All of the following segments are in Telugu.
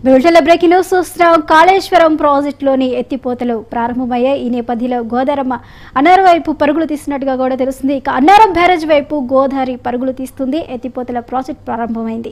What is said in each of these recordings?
విడుదల బ్రేకింగ్ న్యూస్ చూస్తున్నాం కాళేశ్వరం ప్రాజెక్టులోని ఎత్తిపోతలు ప్రారంభమయ్యాయి ఈ నేపథ్యంలో గోదారమ్మ అన్నారం వైపు పరుగులు తీస్తున్నట్టుగా కూడా తెలుస్తుంది ఇక అన్నారం బ్యారేజ్ వైపు గోదావరి పరుగులు తీస్తుంది ఎత్తిపోతల ప్రాజెక్ట్ ప్రారంభమైంది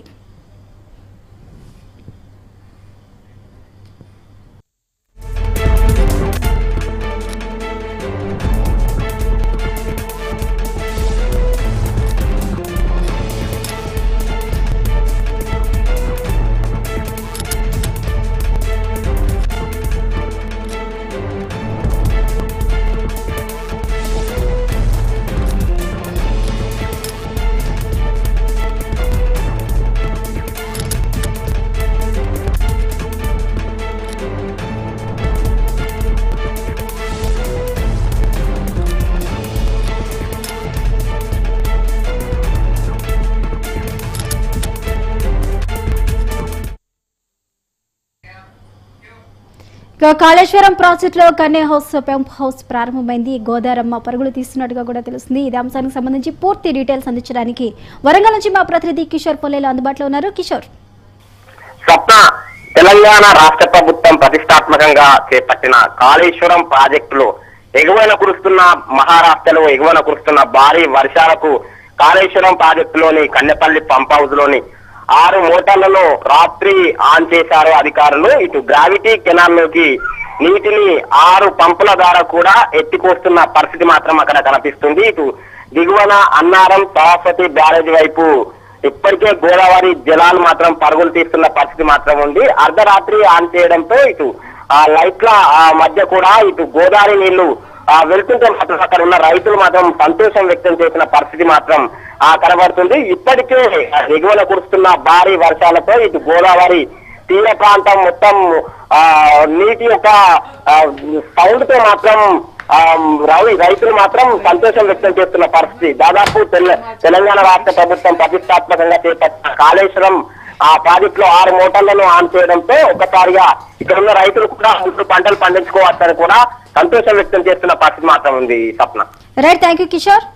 ఇక కాళేశ్వరం ప్రాజెక్టులో కన్నే హౌస్ పంప్ హౌస్ ప్రారంభమైంది గోదారమ్మ పరుగులు తీస్తున్నట్టుగా కూడా తెలుస్తుంది ఇదే అంశానికి సంబంధించి పూర్తి డీటెయిల్స్ అందించడానికి వరంగల్ నుంచి మా ప్రతినిధి కిషోర్ పొల్లేలు అందుబాటులో ఉన్నారు కిషోర్ స్వప్న తెలంగాణ రాష్ట్ర ప్రభుత్వం ప్రతిష్టాత్మకంగా చేపట్టిన కాళేశ్వరం ప్రాజెక్టులో ఎగువన కురుస్తున్న మహారాష్ట్రలో ఎగువన కురుస్తున్న భారీ వర్షాలకు కాళేశ్వరం ప్రాజెక్టులోని కన్నెపల్లి పంప్ హౌస్ లోని ఆరు మోటార్లలో రాత్రి ఆన్ చేశారు అధికారులు ఇటు గ్రావిటీ కెనాల్ లోకి నీటిని ఆరు పంపుల ద్వారా కూడా ఎత్తికోస్తున్న పరిస్థితి మాత్రం అక్కడ కనిపిస్తుంది ఇటు దిగువన అన్నారం సరస్వతి బ్యారేజ్ వైపు ఇప్పటికే గోదావరి జలాలు మాత్రం పరుగులు తీస్తున్న పరిస్థితి మాత్రం ఉంది అర్ధరాత్రి ఆన్ చేయడంతో ఇటు ఆ లైట్ల ఆ మధ్య కూడా ఇటు గోదావరి నీళ్లు ఆ వెళ్తుంటే మాత్రం అక్కడ ఉన్న రైతులు మాత్రం సంతోషం వ్యక్తం చేసిన పరిస్థితి మాత్రం ఆ కనబడుతుంది ఇప్పటికే ఆ ఎగువన కురుస్తున్న భారీ వర్షాలతో ఇటు గోదావరి తీర ప్రాంతం మొత్తం ఆ నీటి యొక్క సౌండ్ తో మాత్రం ఆ, రై- రైతులు మాత్రం సంతోషం వ్యక్తం చేస్తున్న పరిస్థితి దాదాపు తెల- తెలంగాణ రాష్ట్ర ప్రభుత్వం ప్రతిష్టాత్మకంగా చేపట్టిన కాళేశ్వరం ఆ ప్రాజెక్ట్ లో ఆరు మోటార్లను ఆన్ చేయడంతో ఒక్కసారిగా ఇక్కడ ఉన్న రైతులు కూడా ఇప్పుడు పంటలు పండించుకోవచ్చని కూడా సంతోషం వ్యక్తం చేస్తున్న పరిస్థితి మాత్రం ఉంది Sapna right thank you Kishore